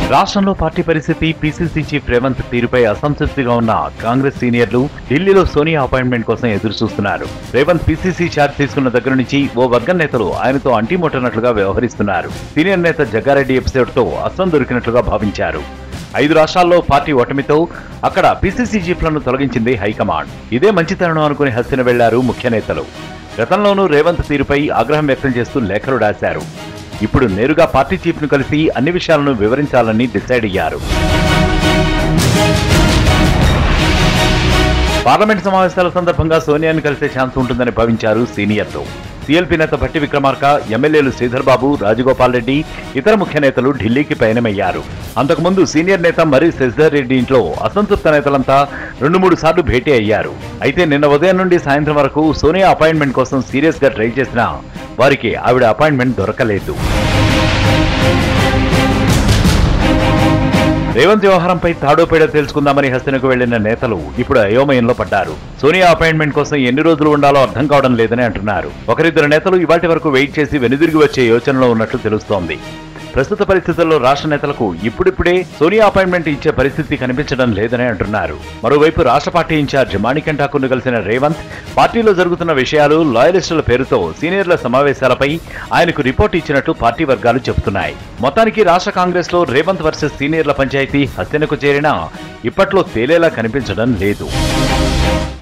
రాష్ట్రంలో పార్టీ పరిస్థితి PCC chief Revanth తీరుపై అసంతృప్తిగా ఉన్న కాంగ్రెస్ సీనియర్లు ఢిల్లీలో సోనియా అపాయింట్మెంట్ కోసం ఎదురు చూస్తున్నారు రేవంత్ పీసీసీ ఛార్జ్ తీసుకున్న దగ్గర నుంచి ఓ వర్గం నేతలు ఆయనతో అంటిముట్టనట్లుగా వ్యవహరిస్తున్నారు సీనియర్ నేత జగ్గారెడ్డి ఎపిసోడ్ తో అస్సం దొరికినట్లుగా భావించారు ఐదు రాష్ట్రాల్లో పార్టీ ఓటమితో అక్కడ పీసీసీ చీఫ్లను తొలగించింది హైకమాండ్ ఇదే మంచితనం అనుకుని హస్తిన వెళ్లారు ముఖ్య నేతలు గతంలోనూ రేవంత్ తీరుపై ఆగ్రహం వ్యక్తం చేస్తూ లేఖలు రాశారు ఇప్పుడు నేరుగా పార్టీ చీఫ్ ను కలిసి అన్ని విషయాలను వివరించాలని డిసైడ్ అయ్యారు పార్లమెంట్ సమావేశాల సందర్భంగా సోనియాను కలిసే ఛాన్స్ ఉంటుందని భావించారు సీనియర్లు సీఎల్పీ నేత భట్టి విక్రమార్క ఎమ్మెల్యేలు శ్రీధర్ బాబు రాజగోపాల్ రెడ్డి ఇతర ముఖ్య నేతలు ఢిల్లీకి పయనమయ్యారు అంతకుముందు సీనియర్ నేత మరి శశిధర్ రెడ్డి ఇంట్లో అసంతృప్త నేతలంతా రెండు మూడు సార్లు భేటీ అయ్యారు అయితే నిన్న ఉదయం నుండి సాయంత్రం వరకు సోనియా అపాయింట్మెంట్ కోసం సీరియస్ గా ట్రై చేసినా వారికి ఆవిడ అపాయింట్మెంట్ దొరకలేదు రేవంత్ వ్యవహారంపై తాడోపేడ తెలుసుకుందామని హస్తినకు వెళ్లిన నేతలు ఇప్పుడు అయోమయంలో పడ్డారు సోనియా అపాయింట్మెంట్ కోసం ఎన్ని రోజులు ఉండాలో అర్థం కావడం లేదని అంటున్నారు ఒకరిద్దరు నేతలు ఇవాటి వరకు వెయిట్ చేసి వెనుదిరిగి వచ్చే యోచనలో ఉన్నట్లు తెలుస్తోంది ప్రస్తుత పరిస్థితుల్లో రాష్ట్ర నేతలకు ఇప్పుడిప్పుడే సోనియా అపాయింట్మెంట్ ఇచ్చే పరిస్థితి కనిపించడం లేదని అంటున్నారు మరోవైపు రాష్ట్ర పార్టీ ఇన్ఛార్జ్ మాణికం ఠాకూర్ను కలిసిన రేవంత్ పార్టీలో జరుగుతున్న విషయాలు లాయలిస్టుల పేరుతో సీనియర్ల సమావేశాలపై ఆయనకు రిపోర్ట్ ఇచ్చినట్టు పార్టీ వర్గాలు చెబుతున్నాయి మొత్తానికి రాష్ట్ర కాంగ్రెస్ లో రేవంత్ వర్సెస్ సీనియర్ల పంచాయతీ హస్తినకు చేరినా ఇప్పట్లో తేలేలా కనిపించడం లేదు